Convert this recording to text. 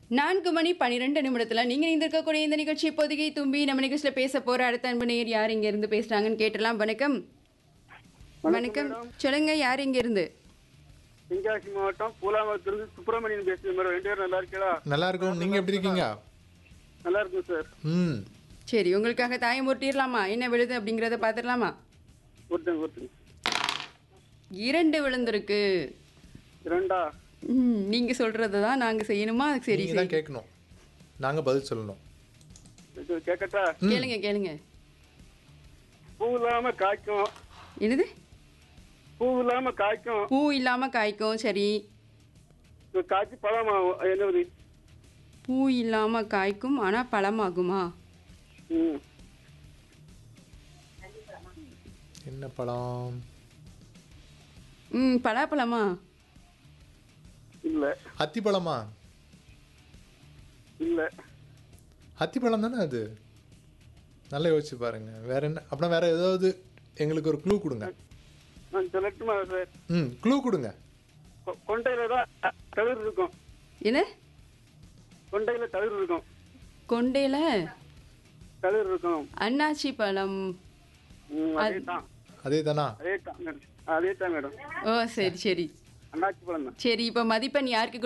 நான்கு மணி பன்னிரெண்டு நிமிடத்துல நீங்க இருந்திருக்கக்கூடிய இந்த நிகழ்ச்சி பொதிகை தும்பி நம்ம நிகழ்ச்சியில பேச போற அடுத்த அன்பு நேயர் யார் இங்க இருந்து பேசுறாங்கன்னு கேட்டலாம் வணக்கம் வணக்கம் சொல்லுங்க யார் இங்க இருந்து தென்காசி மாவட்டம் பூலாங்குளத்திலிருந்து சுப்பிரமணியன் பேசுறேன் மேடம் ரெண்டு பேரும் நல்லா இருக்கீங்களா நல்லா இருக்கும் நீங்க எப்படி இருக்கீங்க நல்லா இருக்கும் சார் ம் சரி உங்களுக்காக தாயம் முட்டிடலாமா என்ன விழுது அப்படிங்கறத பாத்துடலாமா ஒருத்தங்க ஒருத்தங்க இரண்டு விழுந்திருக்கு இரண்டா ம், நீங்க சொல்றதை தான் நாங்க செய்யணுமா சரி நீங்க சரி தான் கேட்கணும் நாங்க பதில் சொல்லணும் இது கேட்கட்டா கேளுங்க கேளுங்க பூ இல்லாம காய்க்கும் என்னது பூ இல்லாம காய்க்கும் பூ இல்லாம காய்க்கும் சரி இது காய்ச்சி பழமாகும் என்னது பூ இல்லாம காய்க்கும் ஆனா பழமாகுமா ம் என்ன பழம் ம் பலாப்பழமா இல்ல அத்திப்பழமா இல்ல அத்திப்பழம் தானே அது நல்லா யோசிச்சு பாருங்க வேற என்ன அப்படின்னா வேற ஏதாவது எங்களுக்கு ஒரு க்ளூ கொடுங்க நான் சொல்லட்டுமா சார் ம் க்ளூ கொடுங்க கொ- கொண்டையில தான் தளிர் இருக்கும் என்ன கொண்டையில தளிர் இருக்கும் கொண்டையில தளிர் இருக்கும் அன்னாச்சி பழம் ம், அதே தான் அதே தானா அதே தான் மேடம் அதே தான் மேடம் ஓ சரி சரி அண்ணாச்சி பழம் தான் சரி இப்போ மதிப்பெண் யாருக்கு